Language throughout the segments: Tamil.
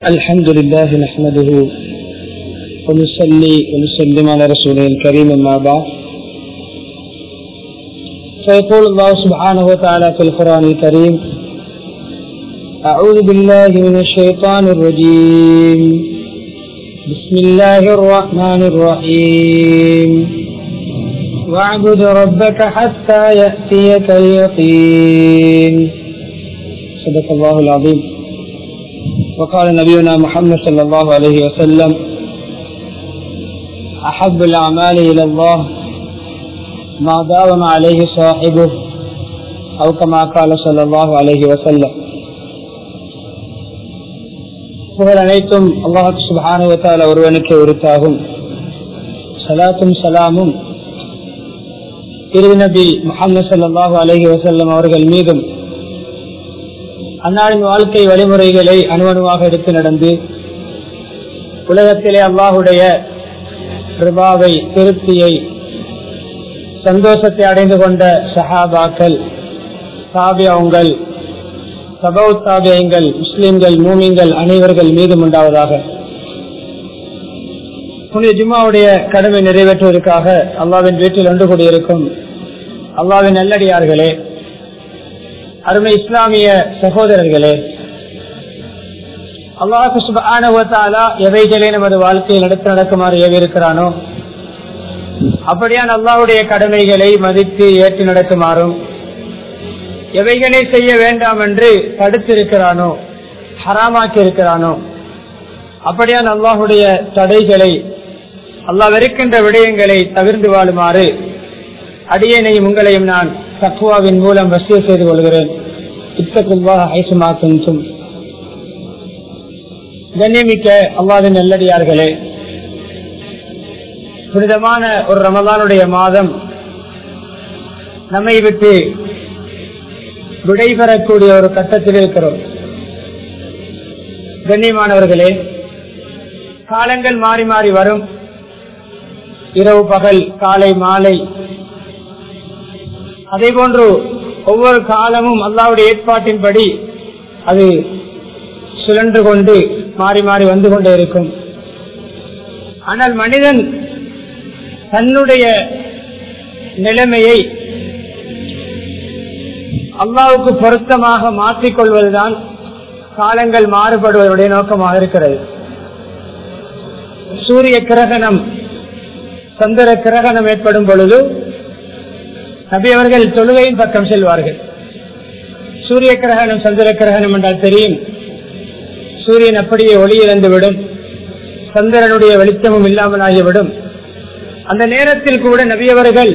الحمد لله نحمده ونصلي ونسلم على رسوله الكريم أما بعد فيقول الله سبحانه وتعالى في القرآن الكريم أعوذ بالله من الشيطان الرجيم بسم الله الرحمن الرحيم واعبد ربك حتى يأتيك اليقين صدق الله العظيم وقال نبينا محمد صلى الله عليه وسلم أحب الأعمال إلى الله ما داوم عليه صاحبه أو كما قال صلى الله عليه وسلم புகழ் அனைத்தும் அல்லாஹு சுபானுவத்தால் ஒருவனுக்கு உரித்தாகும் சலாத்தும் சலாமும் இறுதி நபி முகமது சல்லாஹூ அலஹி வசல்லம் அவர்கள் மீதும் அன்னாரின் வாழ்க்கை வழிமுறைகளை அணுவணுவாக எடுத்து நடந்து உலகத்திலே அல்லாஹுடைய கிருபாவை திருப்தியை சந்தோஷத்தை அடைந்து கொண்ட சஹாபாக்கள் தாபியங்கள் சபௌ தாபியங்கள் முஸ்லிம்கள் மூமிங்கள் அனைவர்கள் மீதும் உண்டாவதாக புனித ஜும்மாவுடைய கடமை நிறைவேற்றுவதற்காக அல்லாவின் வீட்டில் ஒன்று கூடியிருக்கும் அல்லாவின் நல்லடியார்களே அருமை இஸ்லாமிய சகோதரர்களே அல்லாஹு சுபானுவத்தாலா எவைகளே நமது வாழ்க்கையில் நடத்த நடக்குமாறு ஏவிருக்கிறானோ அப்படியான் அல்லாஹுடைய கடமைகளை மதித்து ஏற்று நடக்குமாறும் எவைகளை செய்ய வேண்டாம் என்று தடுத்திருக்கிறானோ ஹராமாக்கி இருக்கிறானோ அப்படியான் அல்லாஹுடைய தடைகளை அல்லாஹ் வெறுக்கின்ற விடயங்களை தவிர்ந்து வாழுமாறு அடியனையும் உங்களையும் நான் தக்குவாவின் மூலம் வசிய செய்து கொள்கிறேன் இத்தகுவா ஐசுமாக்கும் கண்ணியமிக்க அல்லாவின் நல்லடியார்களே புனிதமான ஒரு ரமதானுடைய மாதம் நம்மை விட்டு விடைபெறக்கூடிய ஒரு கட்டத்தில் இருக்கிறோம் கண்ணியமானவர்களே காலங்கள் மாறி மாறி வரும் இரவு பகல் காலை மாலை அதே போன்று ஒவ்வொரு காலமும் அல்லாவுடைய ஏற்பாட்டின்படி அது சுழன்று கொண்டு மாறி மாறி வந்து கொண்டே இருக்கும் ஆனால் மனிதன் தன்னுடைய நிலைமையை அல்லாவுக்கு பொருத்தமாக மாற்றிக்கொள்வதுதான் காலங்கள் மாறுபடுவதுடைய நோக்கமாக இருக்கிறது சூரிய கிரகணம் சந்திர கிரகணம் ஏற்படும் பொழுது நபி அவர்கள் தொழுகையின் பக்கம் செல்வார்கள் சூரிய கிரகணம் சந்திர கிரகணம் என்றால் தெரியும் சூரியன் அப்படியே ஒளி இழந்துவிடும் சந்திரனுடைய வெளிச்சமும் இல்லாமல் ஆகிவிடும் அந்த நேரத்தில் கூட நபியவர்கள்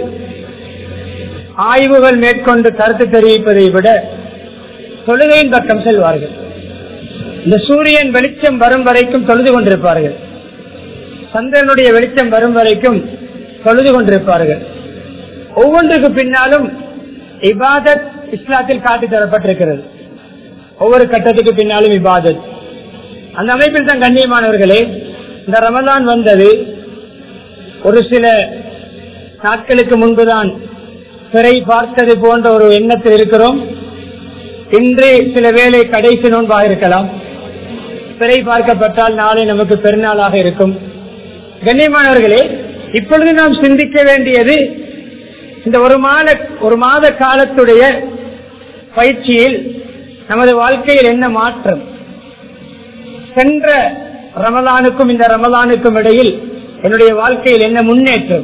ஆய்வுகள் மேற்கொண்டு கருத்து தெரிவிப்பதை விட தொழுகையின் பக்கம் செல்வார்கள் இந்த சூரியன் வெளிச்சம் வரும் வரைக்கும் தொழுது கொண்டிருப்பார்கள் சந்திரனுடைய வெளிச்சம் வரும் வரைக்கும் தொழுது கொண்டிருப்பார்கள் ஒவ்வொன்றுக்கு பின்னாலும் இபாதத் இஸ்லாத்தில் காட்டி தரப்பட்டிருக்கிறது ஒவ்வொரு கட்டத்துக்கு பின்னாலும் இபாதத் அந்த அமைப்பில் தான் கண்ணியமானவர்களே இந்த ரமதான் வந்தது ஒரு சில நாட்களுக்கு முன்புதான் பிறை பார்த்தது போன்ற ஒரு எண்ணத்தில் இருக்கிறோம் இன்று சில வேலை கடைசி நோன்பாக இருக்கலாம் பிறை பார்க்கப்பட்டால் நாளை நமக்கு பெருநாளாக இருக்கும் கண்ணியமானவர்களே இப்பொழுது நாம் சிந்திக்க வேண்டியது இந்த ஒரு மாத ஒரு மாத காலத்துடைய பயிற்சியில் நமது வாழ்க்கையில் என்ன மாற்றம் சென்ற ரமலானுக்கும் இந்த ரமலானுக்கும் இடையில் என்னுடைய வாழ்க்கையில் என்ன முன்னேற்றம்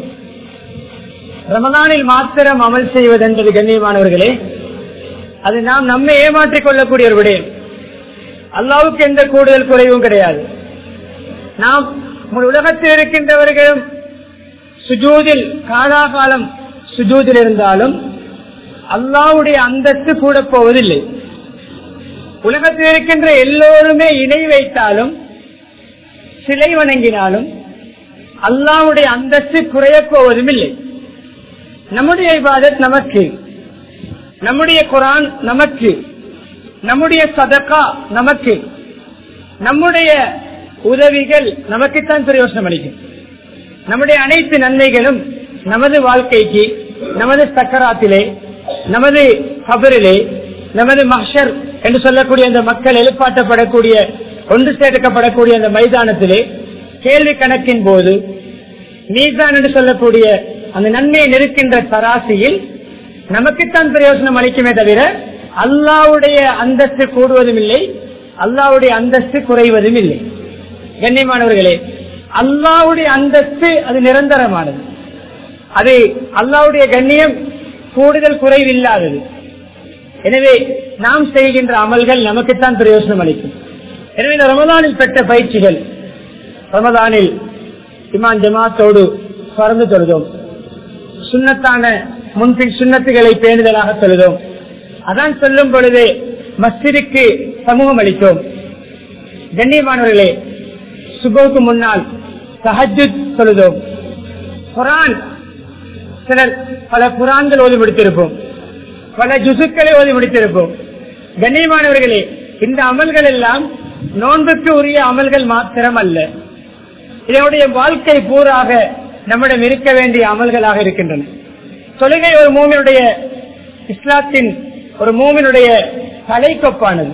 ரமலானில் மாத்திரம் அமல் செய்வது என்பது கண்ணியமானவர்களே அது நாம் நம்மை ஏமாற்றிக் கொள்ளக்கூடிய ஒரு விடயம் அல்லாவுக்கு எந்த கூடுதல் குறைவும் கிடையாது நாம் உலகத்தில் இருக்கின்றவர்களும் சுஜூதில் காலாகாலம் சுஜூதில் இருந்தாலும் அல்லாவுடைய அந்தஸ்து கூட போவதில்லை உலகத்தில் இருக்கின்ற எல்லோருமே இணை வைத்தாலும் சிலை வணங்கினாலும் அல்லாவுடைய அந்தஸ்து குறைய போவதும் இல்லை நம்முடைய இபாதத் நமக்கு நம்முடைய குரான் நமக்கு நம்முடைய சதக்கா நமக்கு நம்முடைய உதவிகள் நமக்குத்தான் பிரயோசனம் அளிக்கும் நம்முடைய அனைத்து நன்மைகளும் நமது வாழ்க்கைக்கு நமது சக்கராத்திலே நமது கபரிலே நமது மஹர் என்று சொல்லக்கூடிய அந்த மக்கள் எழுப்பாட்டப்படக்கூடிய ஒன்று சேர்க்கப்படக்கூடிய அந்த மைதானத்திலே கேள்வி கணக்கின் போது மீசான் என்று சொல்லக்கூடிய அந்த நன்மையை நெருக்கின்ற தராசியில் நமக்குத்தான் பிரயோஜனம் அளிக்குமே தவிர அல்லாவுடைய அந்தஸ்து கூடுவதும் இல்லை அல்லாவுடைய அந்தஸ்து குறைவதும் இல்லை கண்ணியமானவர்களே அல்லாவுடைய அந்தஸ்து அது நிரந்தரமானது அது அல்லாவுடைய கண்ணியம் கூடுதல் குறைவில்லாதது எனவே நாம் செய்கின்ற அமல்கள் நமக்குத்தான் பிரயோஜனம் அளிக்கும் எனவே இந்த ரமதானில் பெற்ற பயிற்சிகள் ரமதானில் இமான் ஜமாத்தோடு பறந்து தொழுதோம் சுண்ணத்தான முன்பின் சுண்ணத்துகளை பேணுதலாக தொழுதோம் அதான் சொல்லும் பொழுதே மஸ்ஜிதுக்கு சமூகம் அளித்தோம் கண்ணியமானவர்களே சுபோக்கு முன்னால் சஹஜுத் தொழுதோம் குரான் சிலர் பல குரான்கள் ஓதி முடித்திருப்போம் பல ஜுசுக்களை ஓதி முடித்திருப்போம் கண்ணியமானவர்களே இந்த அமல்கள் எல்லாம் நோன்புக்கு உரிய அமல்கள் மாத்திரம் அல்ல இதனுடைய வாழ்க்கை பூராக நம்மிடம் இருக்க வேண்டிய அமல்களாக இருக்கின்றன தொழுகை ஒரு மூமினுடைய இஸ்லாத்தின் ஒரு மூமினுடைய தலைக்கொப்பானது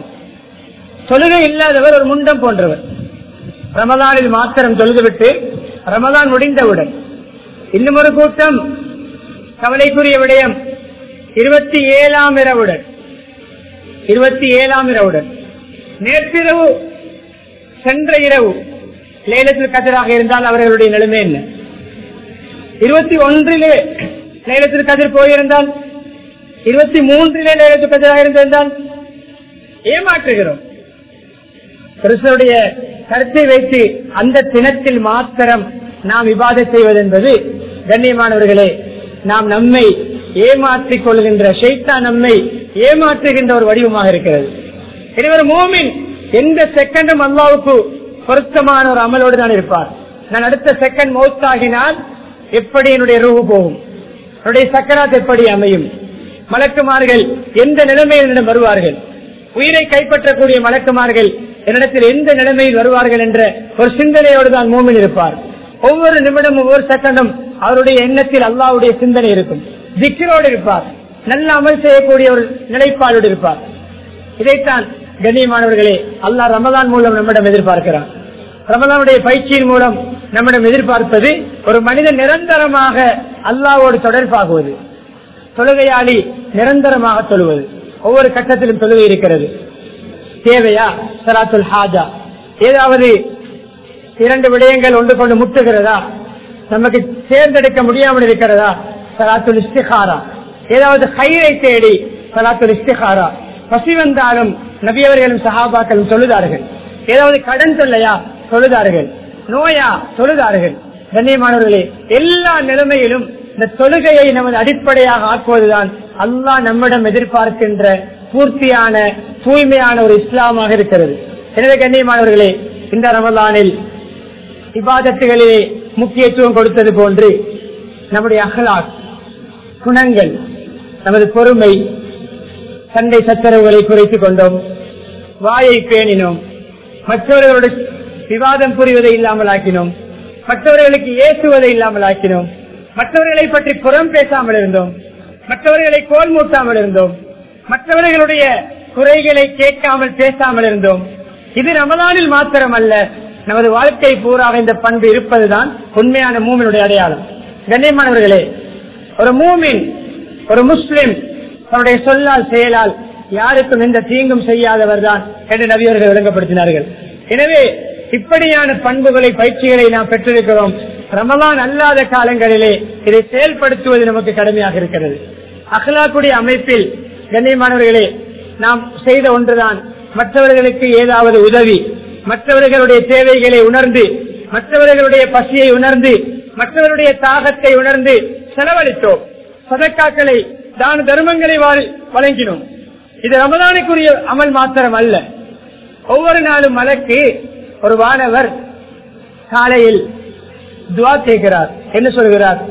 தொழுகை இல்லாதவர் ஒரு முண்டம் போன்றவர் ரமதானில் மாத்திரம் தொழுதுவிட்டு ரமதான் முடிந்தவுடன் இன்னும் ஒரு கூட்டம் கவலைக்குரிய விடயம் இருபத்தி ஏழாம் இரவுடன் இருபத்தி ஏழாம் இரவுடன் நேற்றிரவு சென்ற இரவு லேலத்தில் கதிராக இருந்தால் அவர்களுடைய நிலைமை என்ன இருபத்தி ஒன்றிலே லேலத்தில் கதிர் போயிருந்தால் இருபத்தி மூன்றிலே லேலத்தில் கதிராக இருந்திருந்தால் ஏமாற்றுகிறோம் கிறிஸ்தனுடைய கருத்தை வைத்து அந்த தினத்தில் மாத்திரம் நாம் விவாத செய்வது என்பது கண்ணியமானவர்களே நாம் நம்மை ஏமாற்றிக் கொள்கின்ற ஷைத்தா நம்மை ஏமாற்றுகின்ற ஒரு வடிவமாக இருக்கிறது எனவே ஒரு மூமின் எந்த செகண்டும் அல்லாவுக்கு பொருத்தமான ஒரு அமலோடு தான் இருப்பார் நான் அடுத்த செகண்ட் மௌத்தாகினால் எப்படி என்னுடைய ரூபு போகும் என்னுடைய சக்கராத் எப்படி அமையும் மலக்குமார்கள் எந்த நிலைமையில் என்னிடம் வருவார்கள் உயிரை கைப்பற்றக்கூடிய மலக்குமார்கள் என்னிடத்தில் எந்த நிலைமையில் வருவார்கள் என்ற ஒரு சிந்தனையோடு தான் மூமின் இருப்பார் ஒவ்வொரு நிமிடமும் ஒவ்வொரு செகண்டும் அவருடைய எண்ணத்தில் அல்லாவுடைய சிந்தனை இருக்கும் திக்கிரோடு இருப்பார் நல்ல அமல் செய்யக்கூடிய ஒரு நிலைப்பாடோடு இருப்பார் இதைத்தான் கண்ணியமானவர்களே அல்லாஹ் ரமதான் மூலம் நம்மிடம் எதிர்பார்க்கிறான் ரமதானுடைய பயிற்சியின் மூலம் நம்மிடம் எதிர்பார்ப்பது ஒரு மனிதன் நிரந்தரமாக அல்லாவோடு தொடர்பாகுவது தொழுகையாளி நிரந்தரமாக தொழுவது ஒவ்வொரு கட்டத்திலும் தொழுகை இருக்கிறது தேவையா சலாத்துல் ஹாஜா ஏதாவது இரண்டு விடயங்கள் ஒன்று கொண்டு முட்டுகிறதா நமக்கு தேர்ந்தெடுக்க முடியாமல் இருக்கிறதா சலாத்துல் இஸ்திகாரா ஏதாவது கயிறை தேடி சலாத்துல் இஸ்திகாரா பசி வந்தாலும் நபியவர்களும் சஹாபாக்களும் தொழுதார்கள் ஏதாவது கடன் தொல்லையா தொழுதார்கள் நோயா தொழுதார்கள் கண்ணியமானவர்களே எல்லா நிலைமையிலும் இந்த தொழுகையை நமது அடிப்படையாக ஆக்குவதுதான் அல்லாஹ் நம்மிடம் எதிர்பார்க்கின்ற பூர்த்தியான தூய்மையான ஒரு இஸ்லாமாக இருக்கிறது எனவே கண்ணியமானவர்களே இந்த ரமலானில் இபாதத்துகளிலே முக்கியத்துவம் கொடுத்தது போன்று நம்முடைய அகலாக் குணங்கள் நமது பொறுமை சண்டை சச்சரவுகளை குறைத்துக் கொண்டோம் வாயை பேணினோம் மற்றவர்களோடு விவாதம் புரிவதை இல்லாமல் ஆக்கினோம் மற்றவர்களுக்கு ஏசுவதை இல்லாமல் ஆக்கினோம் மற்றவர்களை பற்றி புறம் பேசாமல் இருந்தோம் மற்றவர்களை கோல் மூட்டாமல் இருந்தோம் மற்றவர்களுடைய குறைகளை கேட்காமல் பேசாமல் இருந்தோம் இது ரமலானில் மாத்திரம் அல்ல நமது வாழ்க்கை பூராக இந்த பண்பு இருப்பதுதான் உண்மையான மூமினுடைய அடையாளம் கண்ணியமானவர்களே ஒரு மூமின் ஒரு முஸ்லிம் தன்னுடைய சொல்லால் செயலால் யாருக்கும் எந்த தீங்கும் செய்யாதவர் தான் என்று நபியவர்கள் விளங்கப்படுத்தினார்கள் எனவே இப்படியான பண்புகளை பயிற்சிகளை நாம் பெற்றிருக்கிறோம் ரமலான் அல்லாத காலங்களிலே இதை செயல்படுத்துவது நமக்கு கடமையாக இருக்கிறது அகலாக்குடைய அமைப்பில் கண்ணியமானவர்களே நாம் செய்த ஒன்றுதான் மற்றவர்களுக்கு ஏதாவது உதவி மற்றவர்களுடைய தேவைகளை உணர்ந்து மற்றவர்களுடைய பசியை உணர்ந்து மற்றவருடைய தாகத்தை உணர்ந்து செலவழித்தோம் சதக்காக்களை தான தர்மங்களை வழங்கினோம் இது ரமதானுக்குரிய அமல் மாத்திரம் அல்ல ஒவ்வொரு நாளும் மலக்கு ஒரு வானவர் காலையில் துவா கேட்கிறார் என்ன சொல்கிறார்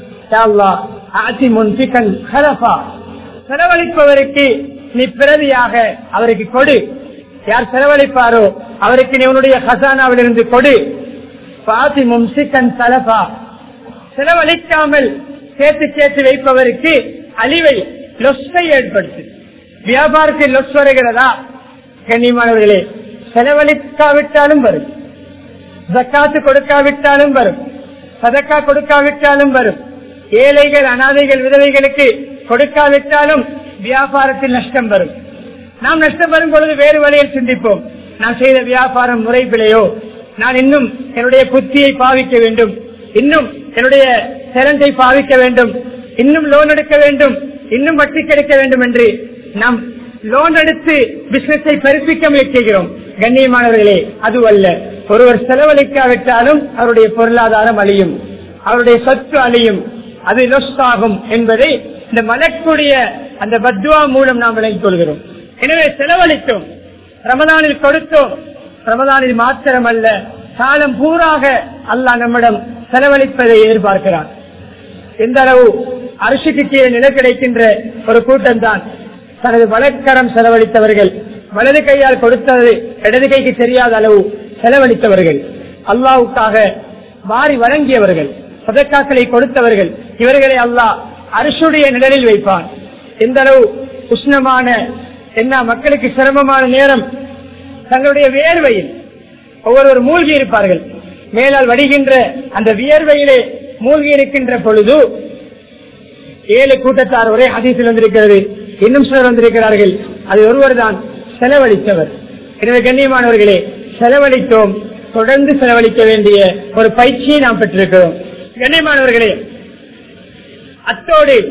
செலவழிப்பவருக்கு நீ பிரதியாக அவருக்கு கொடு யார் செலவழிப்பாரோ அவருக்கு நீ உன்னுடைய ஹசானாவில் இருந்து கொடு பாதி மும்சிக்கன் சலபா செலவழிக்காமல் சேர்த்து சேர்த்து வைப்பவருக்கு அழிவை லொஸ்ஸை ஏற்படுத்து வியாபாரத்தில் லொஸ் வருகிறதா கண்ணியமானவர்களே செலவழிக்காவிட்டாலும் வரும் ஜக்காத்து கொடுக்காவிட்டாலும் வரும் சதக்கா கொடுக்காவிட்டாலும் வரும் ஏழைகள் அனாதைகள் விதவைகளுக்கு கொடுக்காவிட்டாலும் வியாபாரத்தில் நஷ்டம் வரும் நாம் நஷ்டம் வரும் பொழுது வேறு வழியில் சிந்திப்போம் நான் செய்த வியாபாரம் முறைபிழையோ நான் இன்னும் என்னுடைய புத்தியை பாவிக்க வேண்டும் இன்னும் என்னுடைய திறந்தை பாவிக்க வேண்டும் இன்னும் லோன் எடுக்க வேண்டும் இன்னும் வட்டி கிடைக்க வேண்டும் என்று நாம் லோன் எடுத்து பிசினஸை பெருப்பிக்க முயற்சிக்கிறோம் கண்ணியமானவர்களே அது அல்ல ஒருவர் செலவழிக்காவிட்டாலும் அவருடைய பொருளாதாரம் அழியும் அவருடைய சொத்து அழியும் அது லொஸ் ஆகும் என்பதை இந்த மலக்குடைய அந்த பத்வா மூலம் நாம் விளங்கிக் கொள்கிறோம் எனவே செலவழித்தோம் ரமதானில் கொடுத்தோம் ரமதானில் மாத்திரம் அல்ல காலம் பூராக அல்லாஹ் நம்மிடம் செலவழிப்பதை எதிர்பார்க்கிறான் எந்த அளவு அரிசிக்கு கீழே நில கிடைக்கின்ற ஒரு கூட்டம் தான் தனது வழக்கரம் செலவழித்தவர்கள் வலது கையால் கொடுத்தது இடது கைக்கு தெரியாத அளவு செலவழித்தவர்கள் அல்லாவுக்காக வாரி வழங்கியவர்கள் சதக்காக்களை கொடுத்தவர்கள் இவர்களை அல்லாஹ் அரிசுடைய நிழலில் வைப்பான் எந்த அளவு உஷ்ணமான என்ன மக்களுக்கு சிரமமான நேரம் தங்களுடைய வேர்வையில் ஒவ்வொருவர் மூழ்கி இருப்பார்கள் மேலால் வடிகின்ற அந்த வியர்வையிலே மூழ்கி இருக்கின்ற பொழுது ஏழு கூட்டத்தார் ஒரே அதிசயில் வந்திருக்கிறது இன்னும் சிலர் வந்திருக்கிறார்கள் அது ஒருவர் தான் செலவழித்தவர் எனவே கண்ணியமானவர்களே செலவழித்தோம் தொடர்ந்து செலவழிக்க வேண்டிய ஒரு பயிற்சியை நாம் பெற்றிருக்கிறோம் கண்ணியமானவர்களே அத்தோடு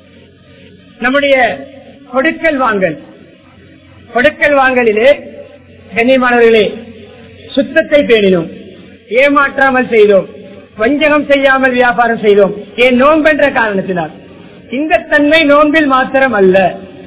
நம்முடைய கொடுக்கல் வாங்கல் கொடுக்கல் வாங்கலிலே கண்ணியமானவர்களே சுத்தத்தை பேணினோம் ஏமாற்றாமல் செய்தோம் வஞ்சகம் செய்யாமல் வியாபாரம் செய்தோம் ஏன் நோன்பென்ற காரணத்தினால் இந்த தன்மை நோன்பில் மாத்திரம் அல்ல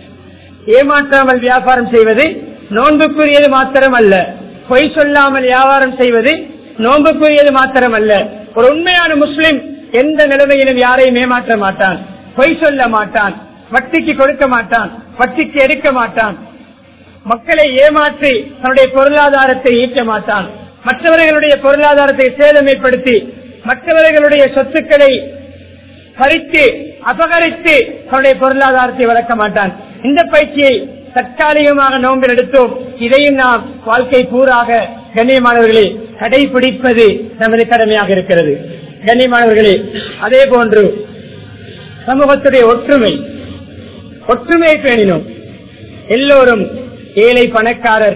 ஏமாற்றாமல் வியாபாரம் செய்வது நோன்புக்குரியது மாத்திரம் அல்ல பொய் சொல்லாமல் வியாபாரம் செய்வது நோன்புக்குரியது மாத்திரம் அல்ல ஒரு உண்மையான முஸ்லிம் எந்த நிலைமையிலும் யாரையும் ஏமாற்ற மாட்டான் பொய் சொல்ல மாட்டான் வட்டிக்கு கொடுக்க மாட்டான் வட்டிக்கு எடுக்க மாட்டான் மக்களை ஏமாற்றி தன்னுடைய பொருளாதாரத்தை ஈட்ட மாட்டான் மற்றவர்களுடைய பொருளாதாரத்தை சேதமைப்படுத்தி மற்றவர்களுடைய சொத்துக்களை பறித்து அபகரித்து தன்னுடைய பொருளாதாரத்தை வளர்க்க மாட்டான் இந்த பயிற்சியை தற்காலிகமாக நோம்பில் எடுத்தோம் இதையும் நாம் வாழ்க்கை பூராக கண்ணியமானவர்களே கடைபிடிப்பது நமது கடமையாக இருக்கிறது கண்ணியமானவர்களே அதே போன்று சமூகத்துடைய ஒற்றுமை ஒற்றுமையை பேணினோம் எல்லோரும் ஏழை பணக்காரர்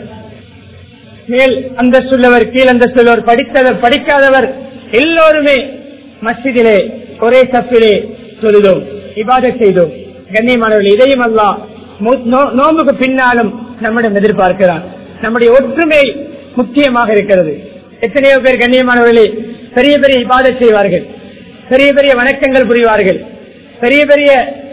மேல் அந்தஸ்துள்ளவர் கீழ் அந்தஸ்துள்ளவர் படித்தவர் படிக்காதவர் எல்லோருமே மஸ்ஜிதிலே ஒரே சப்பிலே சொல்லுதோம் இபாத செய்தோம் கண்ணியமானவர்கள் இதையும் அல்லா நோம்புக்கு பின்னாலும் நம்மிடம் எதிர்பார்க்கிறான் நம்முடைய ஒற்றுமை முக்கியமாக இருக்கிறது எத்தனையோ பேர் கண்ணியமானவர்களே பெரிய பெரிய இபாத செய்வார்கள் பெரிய பெரிய வணக்கங்கள் புரிவார்கள் பெரிய பெரிய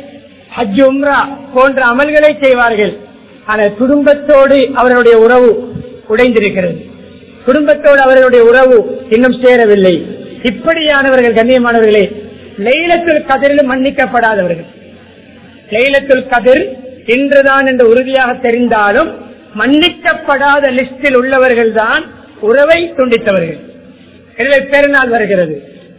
ஹஜ் உம்ரா போன்ற அமல்களை செய்வார்கள் ஆனால் குடும்பத்தோடு அவர்களுடைய உறவு உடைந்திருக்கிறது குடும்பத்தோடு அவர்களுடைய உறவு இன்னும் சேரவில்லை இப்படியானவர்கள் கண்ணியமானவர்களே லைலத்துல் கதிரிலும் மன்னிக்கப்படாதவர்கள் லைலத்துல் கதிர் இன்றுதான் என்று உறுதியாக தெரிந்தாலும் மன்னிக்கப்படாத லிஸ்டில் உள்ளவர்கள் தான் உறவை துண்டித்தவர்கள் எனவே பெருநாள் வருகிறது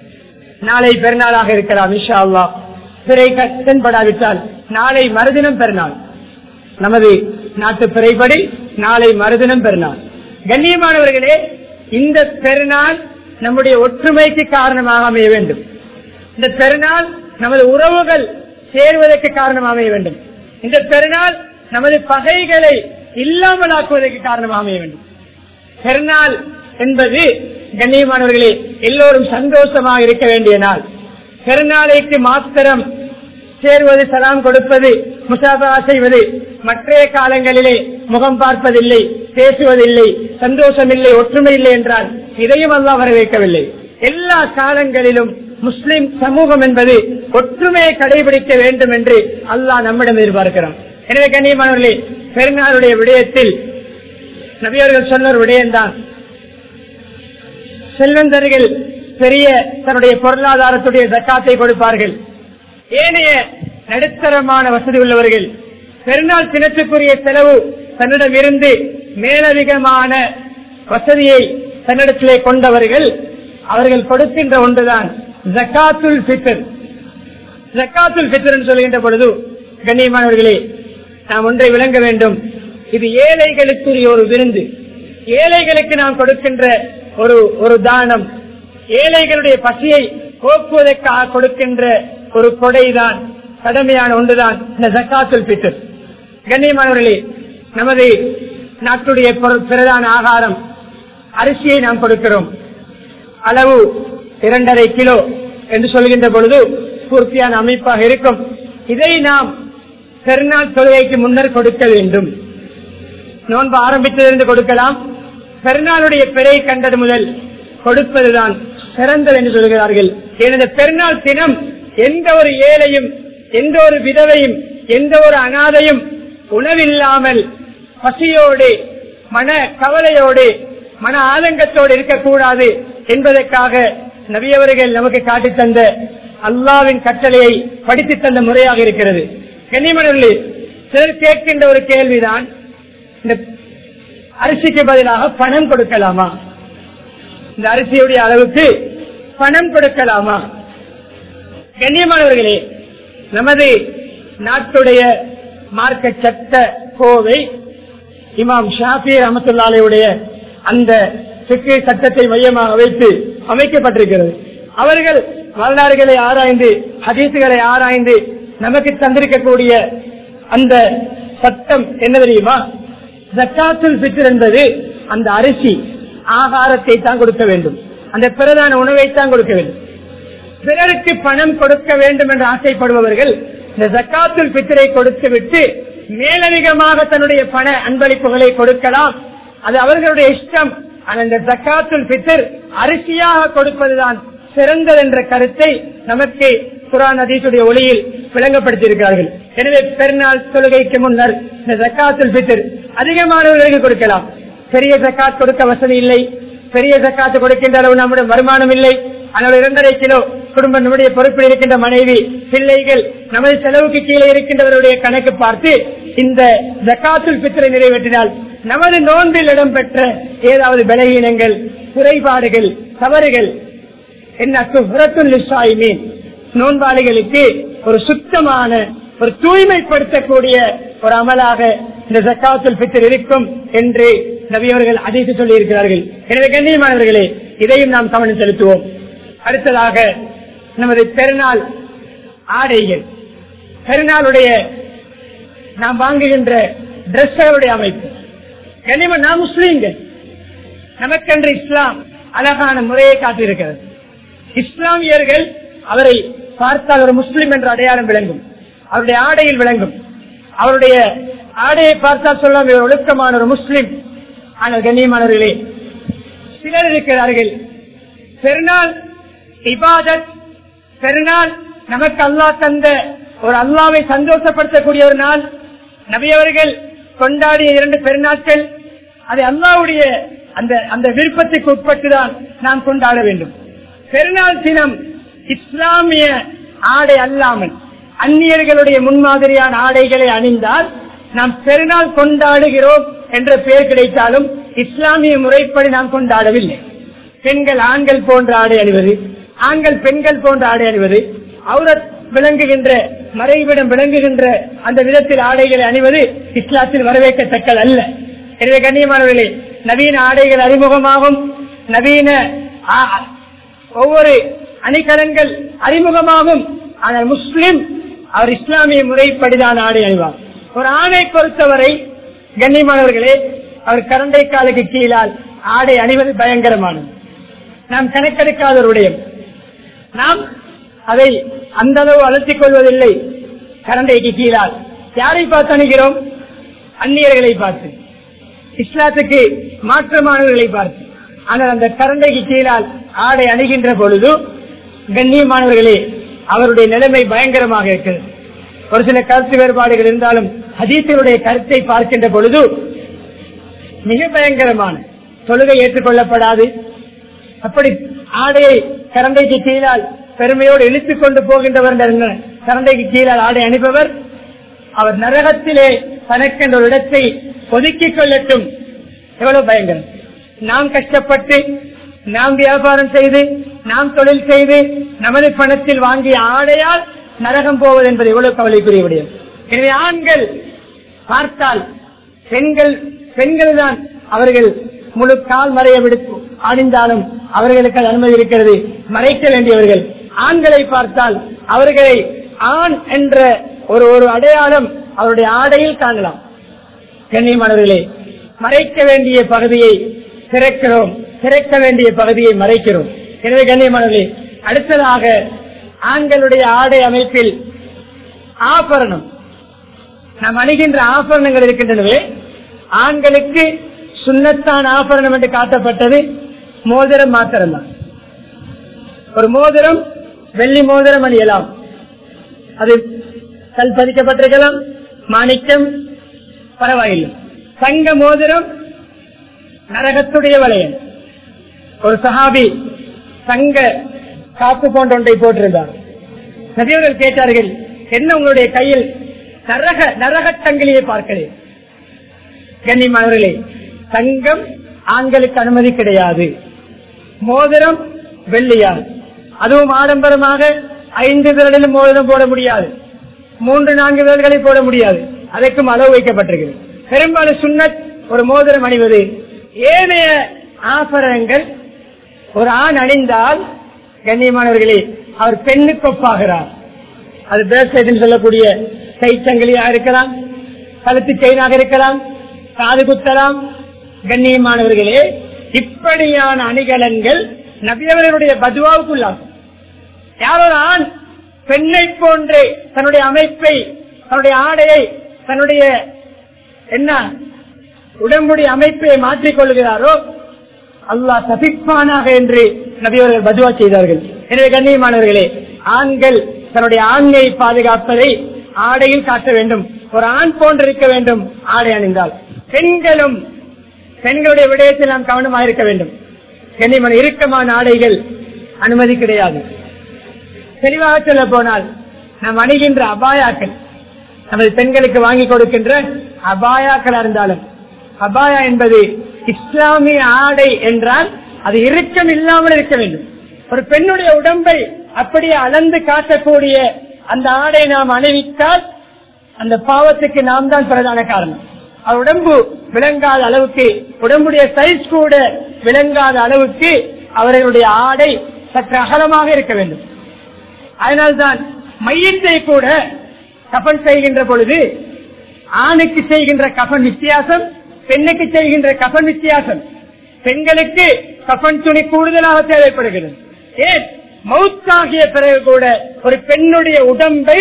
நாளை பெருநாளாக இருக்கலாம் இஷா அல்லா பிறை தென்படாவிட்டால் நாளை மறுதினம் பெருநாள் நமது நாட்டு பிறைப்படி நாளை மறுதினம் பெருநாள் கண்ணியமானவர்களே இந்த பெருநாள் நம்முடைய ஒற்றுமைக்கு காரணமாக அமைய வேண்டும் இந்த பெருநாள் நமது உறவுகள் சேர்வதற்கு காரணமாக அமைய வேண்டும் இந்த பெருநாள் நமது பகைகளை இல்லாமல் ஆக்குவதற்கு காரணமாக அமைய வேண்டும் பெருநாள் என்பது கண்ணியமானவர்களே எல்லோரும் சந்தோஷமாக இருக்க வேண்டிய நாள் பெருநாளைக்கு மாத்திரம் சேர்வது சலாம் கொடுப்பது முசாபா செய்வது மற்ற காலங்களிலே முகம் பார்ப்பதில்லை பேசுவதில்லை சந்தோஷம் இல்லை ஒற்றுமை இல்லை என்றால் இதையும் அல்லா வரவேற்கவில்லை எல்லா காலங்களிலும் முஸ்லிம் சமூகம் என்பது ஒற்றுமையை கடைபிடிக்க வேண்டும் என்று அல்லாஹ் நம்மிடம் எதிர்பார்க்கிறான் எனவே கண்ணியமானவர்களே பெருநாளுடைய விடயத்தில் நபியவர்கள் சொன்ன ஒரு விடயம்தான் செல்வந்தர்கள் பெரிய தன்னுடைய பொருளாதாரத்துடைய ஜக்காத்தை கொடுப்பார்கள் ஏனைய நடுத்தரமான வசதி உள்ளவர்கள் பெருநாள் தினத்துக்குரிய செலவு தன்னிடம் இருந்து மேலதிகமான வசதியை தன்னிடத்திலே கொண்டவர்கள் அவர்கள் கொடுக்கின்ற ஒன்றுதான் ஜக்காத்துல் பித்தர் ஜக்காத்துல் பித்தர் சொல்கின்ற பொழுது கண்ணியமானவர்களே நாம் ஒன்றை விளங்க வேண்டும் இது ஏழைகளுக்குரிய ஒரு விருந்து ஏழைகளுக்கு நாம் கொடுக்கின்ற ஒரு ஒரு தானம் ஏழைகளுடைய பசியை போக்குவதற்காக கொடுக்கின்ற ஒரு கொடைதான் கடமையான ஒன்றுதான் இந்த ஜக்காத்துல் பித்தர் கண்ணியமானவர்களே நமது நாட்டுடைய பொரு- பிரதான ஆகாரம் அரிசியை நாம் கொடுக்கிறோம் அளவு இரண்டரை கிலோ என்று சொல்கின்ற பொழுது பூர்த்தியான அமைப்பாக இருக்கும் இதை நாம் பெருநாள் தொழுகைக்கு முன்னர் கொடுக்க வேண்டும் நோன்பு ஆரம்பித்ததிலிருந்து கொடுக்கலாம் பெருநாளுடைய பிறை கண்டது முதல் கொடுப்பதுதான் சிறந்தது என்று சொல்கிறார்கள் எனது பெருநாள் தினம் எந்த ஒரு ஏழையும் எந்த ஒரு விதவையும் எந்த ஒரு அனாதையும் உணவில்லாமல் பசியோடு மன கவலையோடு மன ஆதங்கத்தோடு இருக்கக்கூடாது என்பதற்காக நபியவர்கள் நமக்கு காட்டித் தந்த அல்லாவின் கட்டளையை படித்து தந்த முறையாக இருக்கிறது கன்னிமணர்களே சிலர் கேட்கின்ற ஒரு கேள்விதான் இந்த அரிசிக்கு பதிலாக பணம் கொடுக்கலாமா இந்த அரிசியுடைய அளவுக்கு பணம் கொடுக்கலாமா கண்ணியமானவர்களே நமது நாட்டுடைய மார்க்க சட்ட கோவை இமாம் ஷாஃபி ரமத்துல்லாலையுடைய அந்த சிக்கு சட்டத்தை மையமாக வைத்து அமைக்கப்பட்டிருக்கிறது அவர்கள் வரலாறுகளை ஆராய்ந்து ஹதீசுகளை ஆராய்ந்து நமக்கு தந்திருக்கக்கூடிய அந்த சட்டம் என்ன தெரியுமா ஜக்காத்துல் பித்ர் என்பது அந்த அரிசி ஆகாரத்தை தான் கொடுக்க வேண்டும் அந்த பிரதான உணவை தான் கொடுக்க வேண்டும் பிறருக்கு பணம் கொடுக்க வேண்டும் என்று ஆசைப்படுபவர்கள் இந்த ஜக்காத்துல் பித்திரை கொடுத்து விட்டு மேலதிகமாக தன்னுடைய பண அன்பளிப்புகளை கொடுக்கலாம் அது அவர்களுடைய இஷ்டம் ஆனால் இந்த ஜக்காத்துல் பித்தர் அரிசியாக கொடுப்பதுதான் சிறந்தது என்ற கருத்தை நமக்கு குரான் அதீசுடைய ஒளியில் விளங்கப்படுத்தியிருக்கிறார்கள் எனவே பெருநாள் தொழுகைக்கு முன்னர் இந்த ஜக்காத்துல் பித்தர் அதிகமானவர்களுக்கு கொடுக்கலாம் பெரிய ஜக்காத் கொடுக்க வசதி இல்லை பெரிய ஜக்காத்து கொடுக்கின்ற அளவு நம்முடைய வருமானம் இல்லை ஆனால் இரண்டரை கிலோ குடும்பம் நம்முடைய பொறுப்பில் இருக்கின்ற மனைவி பிள்ளைகள் நமது செலவுக்கு கீழே இருக்கின்றவருடைய கணக்கு பார்த்து இந்த ஜக்காத்துல் பித்தரை நிறைவேற்றினால் நமது நோன்பில் இடம்பெற்ற ஏதாவது பலகீனங்கள் குறைபாடுகள் தவறுகள் என்ன சுஹரத்துல் லிஸ்ஸாயிமீன். நோன்பாளிகளுக்கு ஒரு சுத்தமான ஒரு தூய்மைப்படுத்தக்கூடிய ஒரு அமலாக இந்த ஜக்காத்துல் பித்தர் இருக்கும் என்று நபியவர்கள் அதிக சொல்லி இருக்கிறார்கள் எனவே கண்ணியமானவர்களே இதையும் நாம் கவனம் செலுத்துவோம் அடுத்ததாக நமது பெருநாள் ஆடைகள் பெருநாளுடைய நாம் வாங்குகின்ற டிரெஸ்களுடைய அமைப்பு கனிம நாம் முஸ்லீம்கள் நமக்கென்று இஸ்லாம் அழகான முறையை காட்டியிருக்கிறது இஸ்லாமியர்கள் அவரை பார்த்தால் ஒரு முஸ்லிம் என்ற அடையாளம் விளங்கும் அவருடைய ஆடையில் விளங்கும் அவருடைய ஆடையை பார்த்தால் சொல்லலாம் இவர் ஒழுக்கமான ஒரு முஸ்லிம் ஆனால் கண்ணியமானவர்களே சிலர் இருக்கிறார்கள் பெருநாள் இபாதத் பெருநாள் நமக்கு அல்லாஹ் தந்த ஒரு அல்லாவை சந்தோஷப்படுத்தக்கூடிய ஒரு நாள் நபியவர்கள் கொண்டாடிய இரண்டு பெருநாட்கள் அது அல்லாவுடைய அந்த அந்த விருப்பத்துக்கு உட்பட்டுதான் நாம் கொண்டாட வேண்டும் பெருநாள் தினம் இஸ்லாமிய ஆடை அல்லாமல் அந்நியர்களுடைய முன்மாதிரியான ஆடைகளை அணிந்தால் நாம் பெருநாள் கொண்டாடுகிறோம் என்ற பெயர் கிடைத்தாலும் இஸ்லாமிய முறைப்படி நாம் கொண்டாடவில்லை பெண்கள் ஆண்கள் போன்ற ஆடை அணிவது ஆண்கள் பெண்கள் போன்ற ஆடை அணிவது அவுரத் விளங்குகின்ற மறைவிடம் விளங்குகின்ற அந்த விதத்தில் ஆடைகளை அணிவது இஸ்லாத்தில் வரவேற்கத்தக்கது அல்ல எனவே கண்ணியமானவர்களே நவீன ஆடைகள் அறிமுகமாகும் நவீன ஆ- ஒவ்வொரு அணிகலன்கள் அறிமுகமாகும் ஆனால் முஸ்லிம் அவர் இஸ்லாமிய முறைப்படிதான் ஆடை அணிவார் ஒரு ஆணை பொறுத்தவரை கண்ணியமானவர்களே அவர் கரண்டை காலுக்கு கீழால் ஆடை அணிவது பயங்கரமானது நாம் கணக்கெடுக்காத ஒரு விடயம் நாம் அதை அந்த அளவு அலர்த்திக் கொள்வதில்லை கரண்டைக்கு கீழால் யாரை பார்த்து அணுகிறோம் அந்நியர்களை பார்த்து இஸ்லாத்துக்கு மாற்றமானவர்களை பார்த்து ஆனால் அந்த கரண்டைக்கு கீழால் ஆடை அணுகின்ற பொழுது கண்ணியமானவர்களே அவருடைய நிலைமை பயங்கரமாக இருக்கிறது ஒரு சில கருத்து வேறுபாடுகள் இருந்தாலும் ஹதீசருடைய கருத்தை பார்க்கின்ற பொழுது மிக பயங்கரமான தொழுகை ஏற்றுக்கொள்ளப்படாது அப்படி ஆடையை கரண்டைக்கு கீழால் பெருமையோடு இழுத்துக் கொண்டு போகின்றவர் என்ற கரண்டைக்கு கீழால் ஆடை அணிபவர் அவர் நரகத்திலே தனக்கென்ற ஒரு இடத்தை ஒதுக்கிக் கொள்ளட்டும் எவ்வளவு பயங்கரம் நாம் கஷ்டப்பட்டு நாம் வியாபாரம் செய்து நாம் தொழில் செய்து நமது பணத்தில் வாங்கிய ஆடையால் நரகம் போவது என்பது எவ்வளவு கவலைக்குரிய விடயம் எனவே ஆண்கள் பார்த்தால் பெண்கள் பெண்கள் தான் அவர்கள் முழு கால் மறைய விடுத்து அணிந்தாலும் அவர்களுக்கு அது அனுமதி இருக்கிறது மறைக்க வேண்டியவர்கள் ஆண்களை பார்த்தால் அவர்களை ஆண் என்ற ஒரு ஒரு அடையாளம் அவருடைய ஆடையில் காணலாம் கண்ணியமானவர்களே மறைக்க வேண்டிய பகுதியை திறக்கிறோம் திறக்க வேண்டிய பகுதியை மறைக்கிறோம் எனவே கண்ணியமானவர்களே அடுத்ததாக ஆண்களுடைய ஆடை அமைப்பில் ஆபரணம் நாம் அணுகின்ற ஆபரணங்கள் இருக்கின்றனவே ஆண்களுக்கு சுண்ணத்தான் ஆபரணம் என்று காட்டப்பட்டது மோதிரம் மாத்திரம்தான் ஒரு மோதிரம் வெள்ளி மோதிரம் அணியலாம் அது கல் பதிக்கப்பட்டிருக்கலாம் மாணிக்கம் பரவாயில்லை தங்க மோதிரம் நரகத்துடைய வளையல் ஒரு சஹாபி தங்க காப்பு போன்ற ஒன்றை போட்டிருந்தார் நபியவர்கள் கேட்டார்கள் என்ன உங்களுடைய கையில் நரக நரகத் சங்கிலியை பார்க்கிறேன் கண்ணியமானவர்களே தங்கம் ஆண்களுக்கு அனுமதி கிடையாது மோதிரம் வெள்ளியால் அதுவும் ஆடம்பரமாக ஐந்து விரலிலும் மோதிரம் போட முடியாது மூன்று நான்கு விரல்களை போட முடியாது அதற்கும் அளவு வைக்கப்பட்டிருக்கிறது பெரும்பாலும் சுன்னத் ஒரு மோதிரம் அணிவது ஏனைய ஆபரணங்கள் ஒரு ஆண் அணிந்தால் கண்ணியமானவர்களே அவர் பெண்ணுக்கு ஒப்பாகிறார் அது பிரேஸ்லெட் சொல்லக்கூடிய கைச்சங்கிலியாக இருக்கலாம் கழுத்து செயினாக இருக்கலாம் காது குத்தலாம் கண்ணியமானவர்களே இப்படியான அணிகலன்கள் நபியவர்களுடைய பதுவாவுக்குள்ளாகும் யாரோ ஒரு ஆண் பெண்ணை போன்று தன்னுடைய அமைப்பை தன்னுடைய ஆடையை தன்னுடைய என்ன உடம்புடைய அமைப்பை மாற்றிக் கொள்கிறாரோ அல்லாஹ் தபிப்பானாக என்று நபியவர்கள் பதுவா செய்தார்கள் எனவே கண்ணியமானவர்களே ஆண்கள் தன்னுடைய ஆண்மையை பாதுகாப்பதை ஆடையில் காட்ட வேண்டும் ஒரு ஆண் போன்று இருக்க வேண்டும் ஆடை அணிந்தால் பெண்களும் பெண்களுடைய விடயத்தில் நாம் கவனமாக இருக்க வேண்டும் கண்ணியமான இறுக்கமான ஆடைகள் அனுமதி கிடையாது தெளிவாக சொல்ல போனால் நாம் அணிகின்ற அபாயாக்கள் நமது பெண்களுக்கு வாங்கி கொடுக்கின்ற அபாயாக்கள் இருந்தாலும் அபாயா என்பது இஸ்லாமிய ஆடை என்றால் அது இறுக்கம் இல்லாமல் இருக்க வேண்டும் ஒரு பெண்ணுடைய உடம்பை அப்படியே அளந்து காட்டக்கூடிய அந்த ஆடை நாம் அணிவித்தால் அந்த பாவத்துக்கு நாம் தான் பிரதான காரணம் அவர் உடம்பு விளங்காத அளவுக்கு உடம்புடைய சைஸ் கூட விளங்காத அளவுக்கு அவர்களுடைய ஆடை சற்று அகலமாக இருக்க வேண்டும் அதனால்தான் மையத்தை கூட கபன் செய்கின்ற பொழுது ஆணுக்கு செய்கின்ற கபன் வித்தியாசம் பெண்ணுக்கு செய்கின்ற கபன் வித்தியாசம் பெண்களுக்கு கபன் துணி கூடுதலாக தேவைப்படுகிறது ஏன் மவுத்தாகிய பிறகு கூட ஒரு பெண்ணுடைய உடம்பை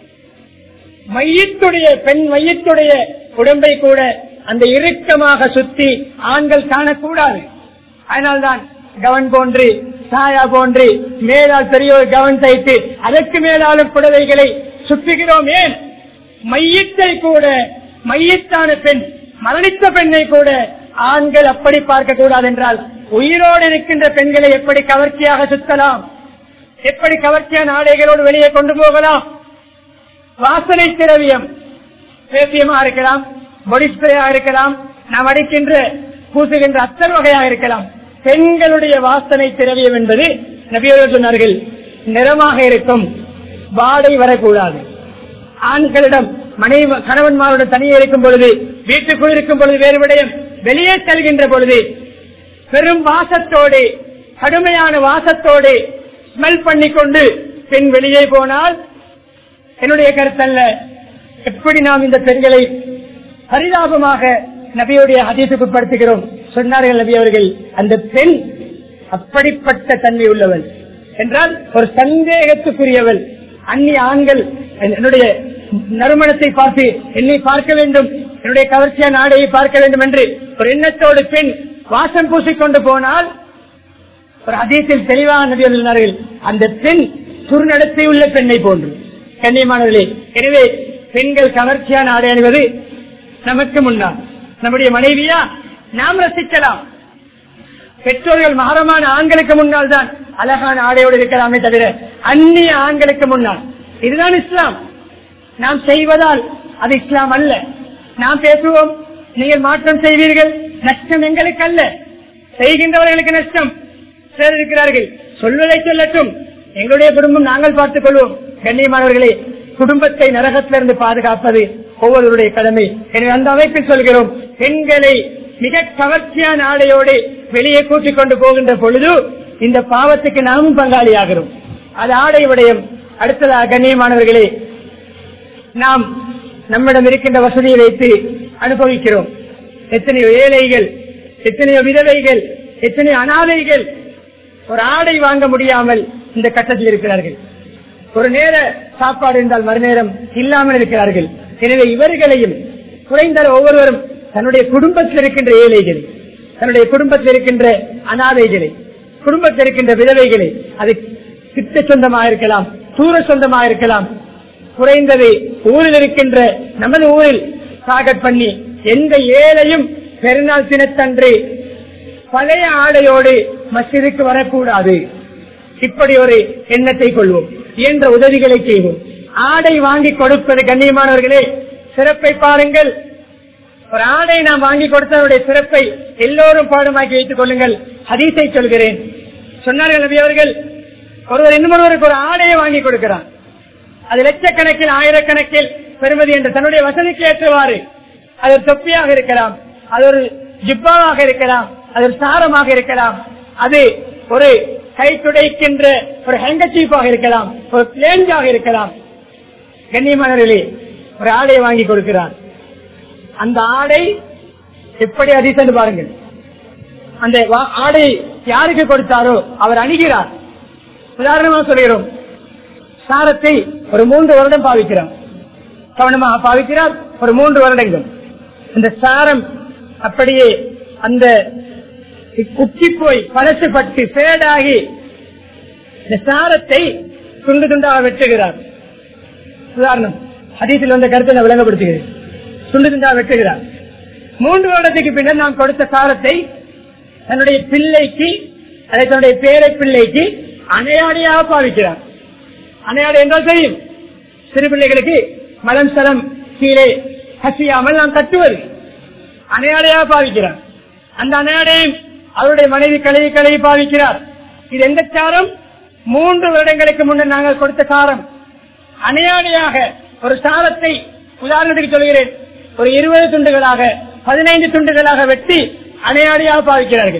மையத்துடைய பெண் மையத்துடைய உடம்பை கூட அந்த இறுக்கமாக சுத்தி ஆண்கள் காணக்கூடாது அதனால்தான் கவன் போன்று சாயா போன்று மேலால் பெரிய ஒரு கவன் தைத்து அதற்கு மேலாலும் புடவைகளை சுற்றுகிறோம் ஏன் மையத்தை கூட மையத்தான பெண் மரணித்த பெண்ணை கூட ஆண்கள் அப்படி பார்க்க கூடாது என்றால் உயிரோடு இருக்கின்ற பெண்களை எப்படி கவர்ச்சியாக சுத்தலாம் எப்படி கவர்ச்சியான ஆடைகளோடு வெளியே கொண்டு போகலாம் வாசனை திரவியம் பேசியமா இருக்கலாம் பொடி ஸ்ப்ரேயா இருக்கலாம் நாம் அடிக்கின்ற பூசுகின்ற அத்தர் வகையாக இருக்கலாம் பெண்களுடைய வாசனை திரவியம் என்பது நபியர்கள் சொன்னார்கள் நிறமாக இருக்கும் வாடை வரக்கூடாது ஆண்களிடம் மனைவி கணவன்மாருடன் தனியே இருக்கும் பொழுது வீட்டுக்குள் இருக்கும் பொழுது வேறு விடயம் வெளியே செல்கின்ற பொழுது பெரும் வாசத்தோடு கடுமையான வாசத்தோடு ஸ்மெல் பண்ணிக்கொண்டு பெண் வெளியே போனால் என்னுடைய கருத்தல்ல எப்படி நாம் இந்த பெண்களை பரிதாபமாக நபியுடைய ஹதீசுக்கு உட்படுத்துகிறோம் சொன்னார்கள் நபி அவர்கள் அந்த பெண் அப்படிப்பட்ட தன்மை உள்ளவள் என்றால் ஒரு சந்தேகத்துக்குரியவள் அந்நிய ஆண்கள் என்னுடைய நறுமணத்தை பார்த்து என்னை பார்க்க வேண்டும் என்னுடைய கவர்ச்சியான ஆடையை பார்க்க வேண்டும் என்று ஒரு எண்ணத்தோடு பெண் வாசம் பூசிக்கொண்டு போனால் ஒரு அதீத்தில் தெளிவான நபி சொன்னார்கள் அந்த பெண் துர்நடத்தை உள்ள பெண்ணை போன்று கண்ணியமானவர்களே எனவே பெண்கள் கவர்ச்சியான ஆடை அணிவது நமக்கு முன்னால் நம்முடைய மனைவியா நாம் ரசிக்கலாம் பெற்றோர்கள் மகரமான ஆண்களுக்கு முன்னால் தான் அழகான ஆடையோடு இருக்கலாமே தவிர அந்நிய ஆண்களுக்கு முன்னால் இதுதான் இஸ்லாம் நாம் செய்வதால் அது இஸ்லாம் அல்ல நாம் பேசுவோம் நீங்கள் மாற்றம் செய்வீர்கள் நஷ்டம் எங்களுக்கு அல்ல செய்கின்றவர்களுக்கு நஷ்டம் சிலர் இருக்கிறார்கள் சொல்வதை சொல்லட்டும் எங்களுடைய குடும்பம் நாங்கள் பார்த்துக் கொள்வோம் கண்ணியமானவர்களே குடும்பத்தை நரகத்திலிருந்து பாதுகாப்பது ஒவ்வொருவருடைய கடமை எனவே அந்த அமைப்பில் சொல்கிறோம் பெண்களை மிக கவர்ச்சியான ஆடையோடு வெளியே கூட்டிக் கொண்டு போகின்ற பொழுது இந்த பாவத்துக்கு நாமும் பங்காளியாகிறோம் அது ஆடை விடயம் அடுத்ததாக கண்ணியமானவர்களே நாம் நம்மிடம் இருக்கின்ற வசதியை வைத்து அனுபவிக்கிறோம் எத்தனையோ ஏழைகள் எத்தனையோ விதவைகள் எத்தனையோ அனாதைகள் ஒரு ஆடை வாங்க முடியாமல் இந்த கட்டத்தில் இருக்கிறார்கள் ஒரு நேர சாப்பாடு இருந்தால் மறுநேரம் இல்லாமல் இருக்கிறார்கள் எனவே இவர்களையும் குறைந்த ஒவ்வொருவரும் தன்னுடைய குடும்பத்தில் இருக்கின்ற ஏழைகள் தன்னுடைய குடும்பத்தில் இருக்கின்ற அனாதைகளை குடும்பத்தில் இருக்கின்ற விதவைகளை அது கிட்ட சொந்தமாக இருக்கலாம் தூர சொந்தமாக இருக்கலாம் குறைந்தது ஊரில் இருக்கின்ற நமது ஊரில் டார்கெட் பண்ணி எந்த ஏழையும் பெருநாள் தினத்தன்று பழைய ஆடையோடு மசிதுக்கு வரக்கூடாது இப்படி ஒரு எண்ணத்தை கொள்வோம் என்ற உதவிகளை செய்வோம் ஆடை வாங்கி கொடுப்பது கண்ணியமானவர்களே சிறப்பை பாருங்கள் ஒரு ஆடை நாம் வாங்கி கொடுத்தவருடைய சிறப்பை எல்லோரும் பாடமாக்கி வைத்துக் கொள்ளுங்கள் ஹதீஸை சொல்கிறேன் சொன்னார்கள் நபி அவர்கள் ஒருவர் இன்னொருவருக்கு ஒரு ஆடையை வாங்கி கொடுக்கிறார் அது லட்சக்கணக்கில் ஆயிரக்கணக்கில் பெறுமதி என்ற தன்னுடைய வசதிக்கு ஏற்றவாறு அது ஒரு தொப்பியாக இருக்கலாம் அது ஒரு ஜிப்பாவாக இருக்கலாம் அது ஒரு சாரமாக இருக்கலாம் அது ஒரு கை துடைக்கின்ற ஒரு ஹேங்கச்சீப்பாக இருக்கலாம் ஒரு பிளேஞ்சாக இருக்கலாம் கண்ணியமானவர்களே ஒரு ஆடையை வாங்கி கொடுக்கிறார் அந்த ஆடை எப்படி அதிசன்னு பாருங்கள் அந்த வா- ஆடை யாருக்கு கொடுத்தாரோ அவர் அணுகிறார் உதாரணமாக சொல்கிறோம் சாரத்தை ஒரு மூன்று வருடம் பாவிக்கிறார் கவனமாக பாவிக்கிறார் ஒரு மூன்று வருடங்கள் இந்த சாரம் அப்படியே அந்த உச்சி போய் பழசுபட்டு சேடாகி இந்த சாரத்தை துண்டு துண்டாக வெட்டுகிறார் உதாரணம் ஹதீஸில் வந்த கருத்தை நான் விளங்கப்படுத்துகிறேன் துண்டு துண்டாக வெட்டுகிறார் மூன்று வருடத்துக்கு பின்னர் நாம் கொடுத்த சாரத்தை தன்னுடைய பிள்ளைக்கு அதை தன்னுடைய பேரை பிள்ளைக்கு அணையாடியாக பாவிக்கிறார் அணையாடை என்றால் தெரியும் சிறு பிள்ளைகளுக்கு மலம் சலம் கீழே கசியாமல் நாம் கட்டுவது அணையாடையாக பாவிக்கிறார் அந்த அணையாடையும் அவருடைய மனைவி கழுவி கழுவி பாவிக்கிறார் இது எந்த சாரம் மூன்று வருடங்களுக்கு முன்னர் நாங்கள் கொடுத்த சாரம் அணையாடையாக ஒரு சாரத்தை உதாரணத்துக்கு சொல்கிறேன் ஒரு இருபது துண்டுகளாக பதினைந்து துண்டுகளாக வெட்டி அணையாடையாக பாவிக்கிறார்கள்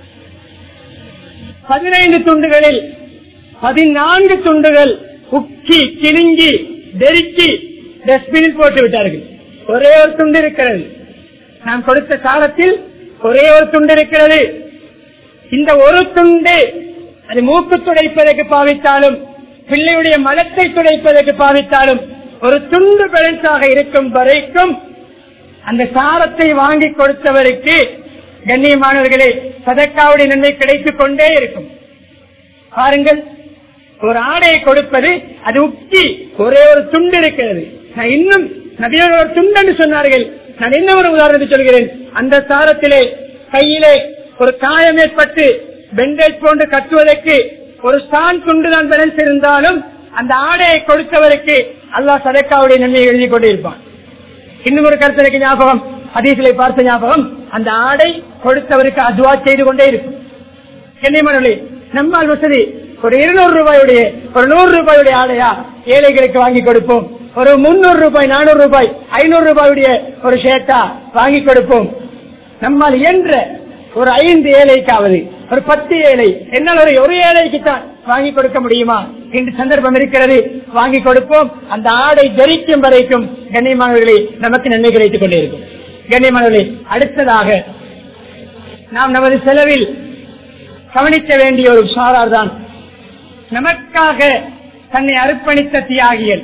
பதினைந்து துண்டுகளில் பதினான்கு துண்டுகள் உக்கி கிழிஞ்சி தெருக்கி டஸ்ட்பினில் போட்டு விட்டார்கள் ஒரே ஒரு துண்டு இருக்கிறது நாம் கொடுத்த காலத்தில் ஒரே ஒரு துண்டு இருக்கிறது இந்த ஒரு துண்டு அது மூக்கு துடைப்பதற்கு பாவித்தாலும் பிள்ளையுடைய மலத்தை துடைப்பதற்கு பாவித்தாலும் ஒரு துண்டு பேலன்ஸாக இருக்கும் வரைக்கும் அந்த சாரத்தை வாங்கி கொடுத்தவருக்கு கண்ணியமானவர்களே சதக்காவுடைய நன்மை கிடைத்துக் கொண்டே இருக்கும் பாருங்கள் ஒரு ஆடையை கொடுப்பது அது உச்சி ஒரே ஒரு துண்டு இருக்கிறது நான் இன்னும் நபியோட ஒரு துண்டு என்று சொன்னார்கள் நான் இன்னும் ஒரு உதாரணத்தை சொல்கிறேன் அந்த சாரத்திலே கையிலே ஒரு காயம் ஏற்பட்டு பெண்டேஜ் போன்று கட்டுவதற்கு ஒரு ஸ்டான் துண்டு தான் பேலன்ஸ் இருந்தாலும் அந்த ஆடையை கொடுத்தவருக்கு அல்லாஹ் சதக்காவுடைய நன்மையை எழுதி கொண்டிருப்பான் இன்னும் ஒரு கருத்து ஞாபகம் ஹதீஸிலே பார்த்த ஞாபகம் அந்த ஆடை கொடுத்தவருக்கு அதுவா செய்து கொண்டே இருக்கும் கண்ணியமானவர்களே நம்மால் வசதி ஒரு இருநூறு ரூபாயுடைய ஒரு நூறு ரூபாயுடைய ஆடையா ஏழைகளுக்கு வாங்கி கொடுப்போம் ஒரு முன்னூறு ரூபாய் நானூறு ரூபாய் ஐநூறு ரூபாயுடைய ஒரு ஷேட்டா வாங்கி கொடுப்போம் நம்மால் இயன்ற ஒரு ஐந்து ஏழைக்காவது ஒரு பத்து ஏழை என்னால் ஒரு ஒரு ஏழைக்கு தான் வாங்கி கொடுக்க முடியுமா என்று சந்தர்ப்பம் இருக்கிறது வாங்கி கொடுப்போம் அந்த ஆடை ஜரிக்கும் வரைக்கும் கண்ணியமானவர்களை நமக்கு நன்மை கிடைத்துக் கொண்டிருக்கும் கண்ணியமானவர்களே அடுத்ததாக நாம் நமது செலவில் கவனிக்க வேண்டிய ஒரு சாரார் தான் நமக்காக தன்னை அர்ப்பணித்த தியாகிகள்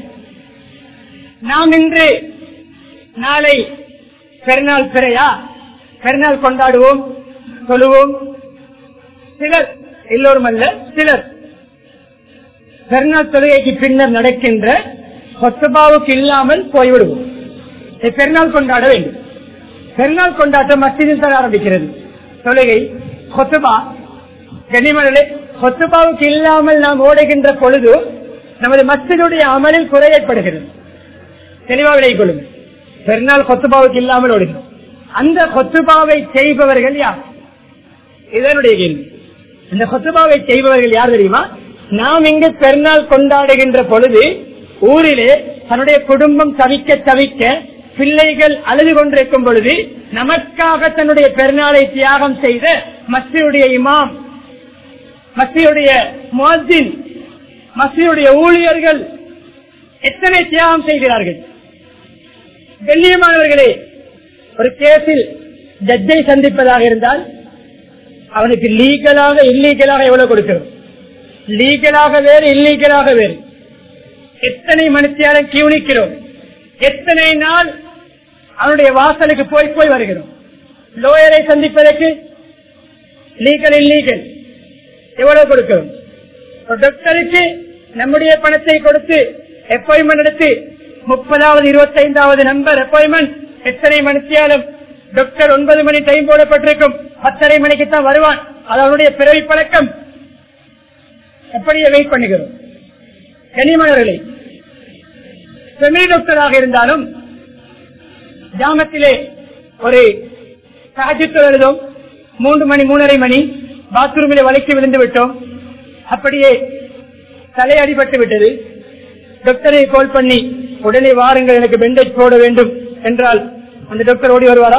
நாம் இன்று நாளை பெருநாள் பிறையா பெருநாள் கொண்டாடுவோம் சொல்லுவோம் சிலர் எல்லோரும் அல்ல சிலர் பெருநாள் தொழுகைக்கு பின்னர் நடக்கின்ற கொத்தபாவுக்கு இல்லாமல் போய்விடுவோம் இதை பெருநாள் கொண்டாட வேண்டும் பெருநாள் கொண்டாட்டம் மத்தியில் தான் ஆரம்பிக்கிறது தொழுகை கொத்துபா கனிமணலே கொத்துபாவுக்கு இல்லாமல் நாம் ஓடுகின்ற பொழுது நமது மஸ்ஜிதுடைய அமலில் குறை ஏற்படுகிறது தெளிவாக விலை கொள்ளுங்கள் பெருநாள் கொத்துபாவுக்கு இல்லாமல் ஓடுகிறோம் அந்த கொத்துபாவை செய்பவர்கள் யார் இதனுடைய கேள்வி இந்த கொத்துபாவை செய்பவர்கள் யார் தெரியுமா நாம் இங்கு பெருநாள் கொண்டாடுகின்ற பொழுது ஊரிலே தன்னுடைய குடும்பம் தவிக்க தவிக்க பிள்ளைகள் அழுது கொண்டிருக்கும் பொழுது நமக்காக தன்னுடைய பெருநாளை தியாகம் செய்த மஸ்தியுடைய இமாம் மஸ்தியுடைய முஅத்தின் மஸ்தியுடைய ஊழியர்கள் எத்தனை தியாகம் செய்கிறார்கள் கண்ணியமானவர்களே ஒரு கேஸில் ஜட்ஜை சந்திப்பதாக இருந்தால் அவனுக்கு லீகலாக இல்லீகலாக எவ்வளவு கொடுக்கிறோம் லீகலாக வேறு இல்லீகலாக வேறு எத்தனை மனுஷியாலும் கியூனிக்கிறோம் எத்தனை நாள் அவனுடைய வாசலுக்கு போய் போய் வருகிறோம் லோயரை சந்திப்பதற்கு லீகல் இல்லீகல் எவ்வளவு கொடுக்கிறோம் ஒரு டாக்டருக்கு நம்முடைய பணத்தை கொடுத்து அப்பாயின்மெண்ட் எடுத்து முப்பதாவது இருபத்தைந்தாவது நம்பர் அப்பாயின்மெண்ட் எத்தனை மணித்தியாலும் டாக்டர் ஒன்பது மணி டைம் போடப்பட்டிருக்கும் பத்தரை மணிக்கு தான் வருவான் அது அவனுடைய பிறவி பழக்கம் எப்படியே வெயிட் பண்ணுகிறோம் கனிமணர்களே செமி டாக்டராக இருந்தாலும் ஜாமத்திலே ஒரு சாஜித்து எழுதும் மூன்று மணி மூணரை மணி பாத்ரூமிலே வளைக்கு விழுந்து விட்டோம் அப்படியே தலை அடிபட்டு விட்டது டாக்டரை கால் பண்ணி உடனே வாருங்கள் எனக்கு பெண்டேஜ் போட வேண்டும் என்றால் அந்த டாக்டர் ஓடி வருவாரா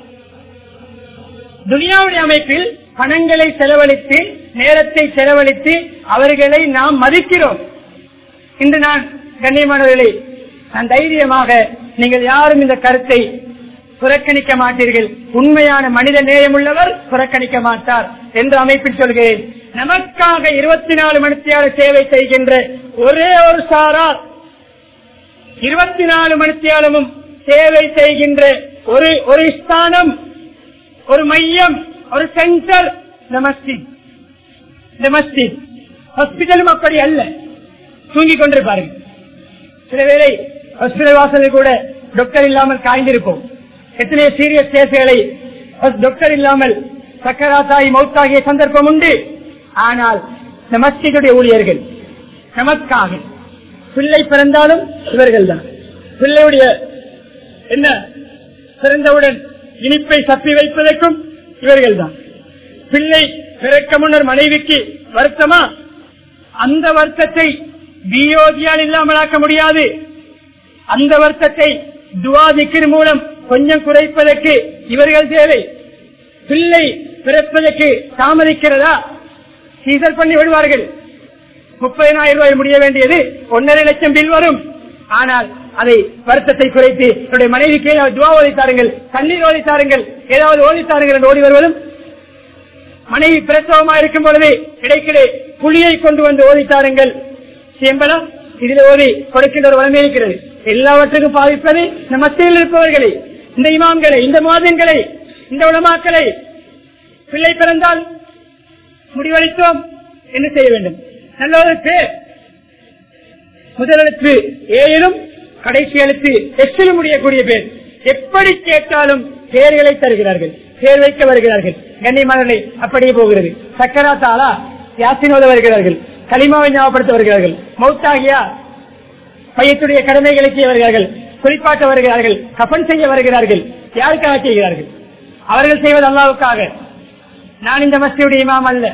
துனியாவுடைய அமைப்பில் பணங்களை செலவழித்து நேரத்தை செலவழித்து அவர்களை நாம் மதிக்கிறோம் இன்று நான் கண்ணியமானவர்களே நான் தைரியமாக நீங்கள் யாரும் இந்த கருத்தை புறக்கணிக்க மாட்டீர்கள் உண்மையான மனித நேயமுள்ளவர் புறக்கணிக்க மாட்டார் என்ற அமைப்பில் சொல்கிறேன் நமக்காக இருபத்தி நாலு மணித்தியால சேவை செய்கின்ற ஒரே ஒரு சாரார் இருபத்தி நாலு மணித்தியாலமும் சேவை செய்கின்ற ஒரு ஒரு ஸ்தானம் ஒரு மையம் ஒரு சென்டர் இந்த மஸ்ஜித் இந்த மஸ்ஜித் ஹாஸ்பிட்டலும் அப்படி அல்ல தூங்கிக் கொண்டிருப்பார்கள் சில வேளை ஹாஸ்பிட்டல் வாசலில் கூட டாக்டர் இல்லாமல் காய்ந்திருப்போம் எத்தனை சீரியஸ் கேசுகளை டாக்டர் இல்லாமல் சக்கராத்தாய் மௌத்தாகிய சந்தர்ப்பம் உண்டு ஆனால் இந்த மஸ்ஜிதுடைய ஊழியர்கள் நமக்காக பிள்ளை பிறந்தாலும் இவர்கள் தான் பிள்ளையுடைய என்ன பிறந்தவுடன் இனிப்பை சப்பி வைப்பதற்கும் இவர்கள் தான் பிள்ளை பிறக்க முன்னர் மனைவிக்கு வருத்தமா அந்த வருத்தத்தை பியோஜியால் இல்லாமலாக்க முடியாது அந்த வருத்தத்தை துவா திக்கின் மூலம் கொஞ்சம் குறைப்பதற்கு இவர்கள் தேவை பிள்ளை பிறப்பதற்கு தாமதிக்கிறதா சீசர் பண்ணி விடுவார்கள் முப்பதினாயிரம் ரூபாய் முடிய வேண்டியது ஒன்னரை லட்சம் பில் வரும் ஆனால் அதை வருத்தத்தை குறைத்து என்னுடைய மனைவிக்கு ஏதாவது துவா ஓதித்தாருங்கள் கண்ணீர் ஓதித்தாருங்கள் ஏதாவது ஓதித்தாருங்கள் என்று ஓடி வருவதும் மனைவி பிரசவமா இருக்கும் பொழுது இடைக்கிடை புலியை கொண்டு வந்து ஓதித்தாருங்கள் சேம்பலா இதில் ஓதி கொடுக்கின்ற ஒரு வளமே இருக்கிறது எல்லாவற்றுக்கும் பாதிப்பது இந்த மத்தியில் இருப்பவர்களை இந்த இமாம்களை இந்த மாதங்களை இந்த உலமாக்களை பிள்ளை பிறந்தால் முடிவளித்தோம் என்ன செய்ய வேண்டும் நல்லவருக்கு முதலெழுத்து ஏழிலும் கடைசி எழுத்து எச்சிலும் முடியக்கூடிய பேர் எப்படி கேட்டாலும் பேர்களை தருகிறார்கள் பேர் வைக்க வருகிறார்கள் கண்ணியமானவர்களை அப்படியே போகிறது சக்கரா தாளா யாசினோத வருகிறார்கள் களிமாவை ஞாபகப்படுத்த வருகிறார்கள் மௌத்தாகியா பையத்துடைய கடமைகளை செய்ய வருகிறார்கள் குறிப்பாட்ட வருகிறார்கள் கபன் செய்ய வருகிறார்கள் யாருக்காக செய்கிறார்கள் அவர்கள் செய்வது அல்லாவுக்காக நான் இந்த மஸ்தியுடைய இமாம் அல்ல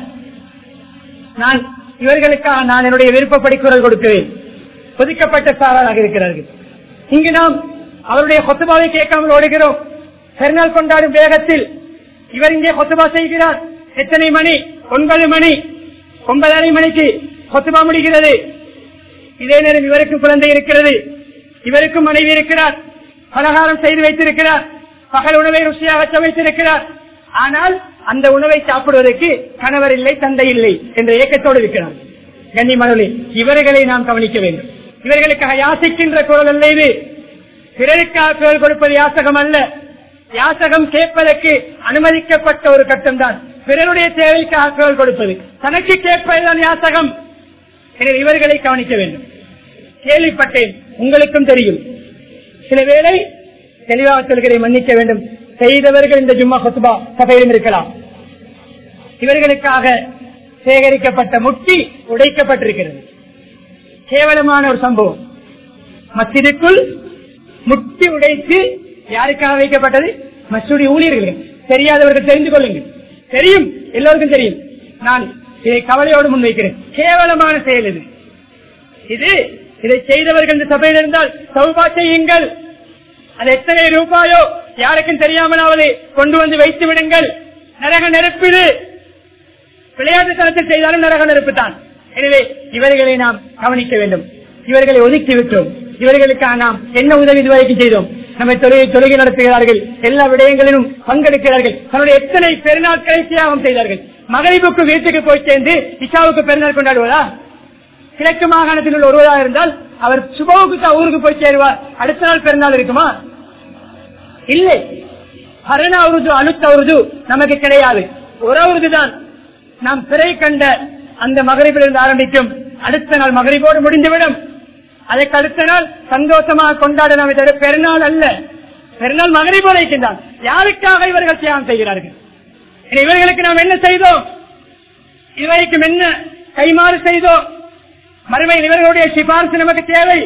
நான் இவர்களுக்காக நான் என்னுடைய விருப்பப்படி குரல் கொடுக்கிறேன் ஒதுக்கப்பட்ட சாராராக இருக்கிறார்கள் இங்கு நாம் அவருடைய கொத்துபாவை கேட்காமல் ஓடுகிறோம் பெருநாள் கொண்டாடும் வேகத்தில் இவர் இங்கே கொத்துபா செய்கிறார் எத்தனை மணி ஒன்பது மணி ஒன்பதரை மணிக்கு கொத்துபா முடிகிறது இதே நேரம் இவருக்கு குழந்தை இருக்கிறது இவருக்கும் மனைவி இருக்கிறார் பலகாரம் செய்து வைத்திருக்கிறார் பகல் உணவை ருசியாக சமைத்திருக்கிறார் ஆனால் அந்த உணவை சாப்பிடுவதற்கு கணவர் இல்லை தந்தை இல்லை என்ற ஏக்கத்தோடு இருக்கிறார் கண்ணிமணி இவர்களை நாம் கவனிக்க வேண்டும் இவர்களுக்காக யாசிக்கின்ற குரல் அல்ல இது பிறருக்காக குரல் கொடுப்பது யாசகம் அல்ல யாசகம் கேட்பதற்கு அனுமதிக்கப்பட்ட ஒரு கட்டம் தான் பிறருடைய தேவைக்காக குரல் கொடுப்பது தனக்கு கேட்பதுதான் யாசகம் எனவே இவர்களை கவனிக்க வேண்டும் கேள்விப்பட்டேன் உங்களுக்கும் தெரியும் சில வேளை தெளிவாக சொல்கிறேன் மன்னிக்க வேண்டும் செய்தவர்கள் இந்த ஜும்மா ஹுத்துபா சபையிலும் இருக்கலாம் இவர்களுக்காக சேகரிக்கப்பட்ட முட்டி உடைக்கப்பட்டிருக்கிறது கேவலமான ஒரு சம்பவம் மஸ்ஜிதுக்குள் முட்டி உடைத்து யாருக்காக வைக்கப்பட்டது மசூடி ஊழியர்கள் தெரியாதவர்கள் தெரிந்து கொள்ளுங்கள் தெரியும் எல்லோருக்கும் தெரியும் நான் இதை கவலையோடு முன்வைக்கிறேன் கேவலமான செயல் இது இது இதை செய்தவர்கள் இந்த சபையில் இருந்தால் சௌபா செய்யுங்கள் அது எத்தனை ரூபாயோ யாருக்கும் தெரியாமலாவது கொண்டு வந்து வைத்து விடுங்கள் நரக நெருப்பிது விளையாட்டு தளத்தில் செய்தாலும் நரக நெருப்பு தான் எனவே இவர்களை நாம் கவனிக்க வேண்டும் இவர்களை ஒதுக்கி விட்டோம் இவர்களுக்காக நாம் என்ன உதவி இதுவரைக்கும் செய்தோம் நம்மை தொழுகை தொழுகை நடத்துகிறார்கள் எல்லா விடயங்களிலும் பங்கெடுக்கிறார்கள் தன்னுடைய எத்தனை பெருநாட்களை தியாகம் செய்தார்கள் மகளிப்புக்கு வீட்டுக்கு போய் சேர்ந்து இஷாவுக்கு பெருநாள் கொண்டாடுவதா கிழக்கு மாகாணத்தில் உள்ள ஒருவராக இருந்தால் அவர் சுபவுக்கு தான் ஊருக்கு போய் சேருவார் அடுத்த நாள் பெருநாள் இருக்குமா இல்லை ஹரண உருது அழுத்த உருது நமக்கு கிடையாது ஒரு உருது தான் நாம் பிறை கண்ட அந்த மகரிபிலிருந்து ஆரம்பிக்கும் அடுத்த நாள் மகரிபோடு முடிந்துவிடும் அதற்கு அடுத்த நாள் சந்தோஷமாக கொண்டாட நாம் தவிர பெருநாள் அல்ல பெருநாள் மகரிபோடு இருக்கின்றான் யாருக்காக இவர்கள் தியாகம் செய்கிறார்கள் இனி இவர்களுக்கு நாம் என்ன செய்தோம் இதுவரைக்கும் என்ன கைமாறு செய்தோம் மறுமையில் இவர்களுடைய சிபாரிசு நமக்கு தேவை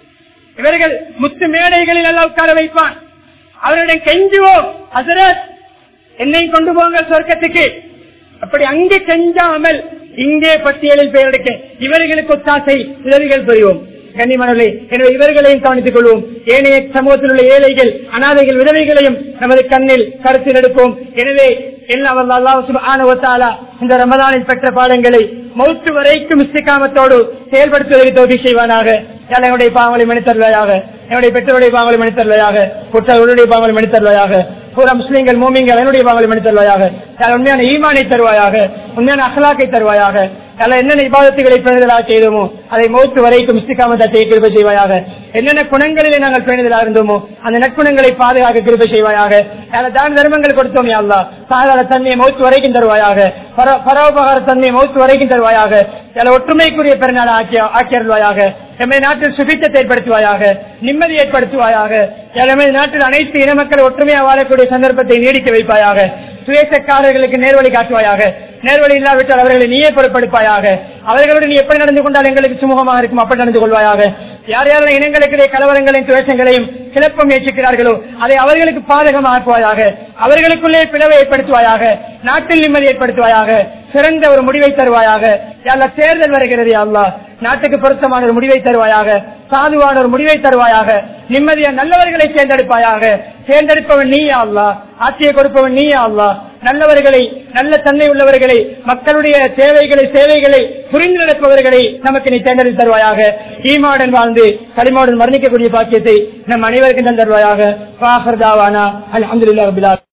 இவர்கள் முத்து மேடைகளில் எல்லாம் உட்கார வைப்பான் அவர்களிடம் கெஞ்சுவோம் அசரத் என்னையும் கொண்டு போங்க சொர்க்கத்துக்கு அப்படி அங்கே கெஞ்சாமல் இங்கே பட்டியலில் பெயர் எடுக்க இவர்களுக்கு ஒத்தாசை உதவிகள் புரிவோம் கண்ணிமணலை எனவே இவர்களையும் கவனித்துக் கொள்வோம் ஏனைய சமூகத்தில் உள்ள ஏழைகள் அனாதைகள் விதவைகளையும் நமது கண்ணில் கருத்தில் எடுப்போம் எனவே எல்லாம் வல்ல அல்லாஹ் சுப்ஹானஹு வ தஆலா இந்த ரமதானில் பெற்ற பாடங்களை மௌத்து வரைக்கும் இஸ்திகாமத்தோடு செயல்படுத்துவதற்கு தோல்வி செய்வானாக யாழ் என்னுடைய பாவங்களை மன்னித்தருவாயாக என்னுடைய பெற்றோருடைய பாவங்களை மன்னித்தருவாயாக குற்றவர்களுடைய பாவங்களை மன்னித்தருவாயாக பூரா முஸ்லீம்கள் மூமிங்கள் என்னுடைய பாவங்களை மன்னித்தருவாயாக யாழ் உண்மையான ஈமானை தருவாயாக உண்மையான அகலாக்கை தருவாயாக யாழ் என்னென்ன இபாதத்துகளை பேணுதலாக செய்தோமோ அதை மௌத்து வரைக்கும் இஸ்திகாமத்தை கிருபை செய்வாயாக என்னென்ன குணங்களிலே நாங்கள் பேணுதலாக இருந்தோமோ அந்த நற்குணங்களை பாதுகாக்க கிருபை செய்வாயாக யாழ் தான தர்மங்கள் கொடுத்தோம் யாழ்லா சாதாரண தன்மையை மௌத்து வரைக்கும் தருவாயாக பர- பரோபகார தன்மையை மௌத்து வரைக்கும் தருவாயாக யாழ் ஒற்றுமைக்குரிய பெருநாள் ஆக்கி ஆக்கியருள்வாயாக எமது நாட்டில் சுபித்தத்தை ஏற்படுத்துவாயாக நிம்மதி ஏற்படுத்துவாயாக எமது நாட்டில் அனைத்து இன மக்கள் ஒற்றுமையாக வாழக்கூடிய சந்தர்ப்பத்தை நீடிக்க வைப்பாயாக சுயேசக்காரர்களுக்கு நேர்வழி காட்டுவாயாக நேர்வழி இல்லாவிட்டால் அவர்களை நீயே பொறுப்படுப்பாயாக அவர்களுடன் நீ எப்படி நடந்து கொண்டால் எங்களுக்கு சுமூகமாக இருக்கும் அப்படி நடந்து கொள்வாயாக யார் யாரும் இனங்களுக்கிடையே கலவரங்களையும் துவேஷங்களையும் கிளப்ப முயற்சிக்கிறார்களோ அதை அவர்களுக்கு பாதகமாக்குவாயாக அவர்களுக்குள்ளே பிளவை ஏற்படுத்துவாயாக நாட்டில் நிம்மதி ஏற்படுத்துவாயாக சிறந்த ஒரு முடிவை தருவாயாக யாழ்லா தேர்தல் வருகிறது அல்லா நாட்டுக்கு பொருத்தமான ஒரு முடிவை தருவாயாக சாதுவான ஒரு முடிவை தருவாயாக நிம்மதியா நல்லவர்களை தேர்ந்தெடுப்பாயாக தேர்ந்தெடுப்பவன் நீயா அல்லா ஆட்சியை கொடுப்பவன் நீயா அல்லா நல்லவர்களை நல்ல தன்மை உள்ளவர்களை மக்களுடைய தேவைகளை சேவைகளை புரிந்து நடப்பவர்களை நமக்கு நீ தேர்ந்தெடுத்து தருவாயாக ஈமாவுடன் வாழ்ந்து களிமாவுடன் மரணிக்கக்கூடிய பாக்கியத்தை நம் அனைவருக்கும் தந்தருவாயாக அலமதுல்லா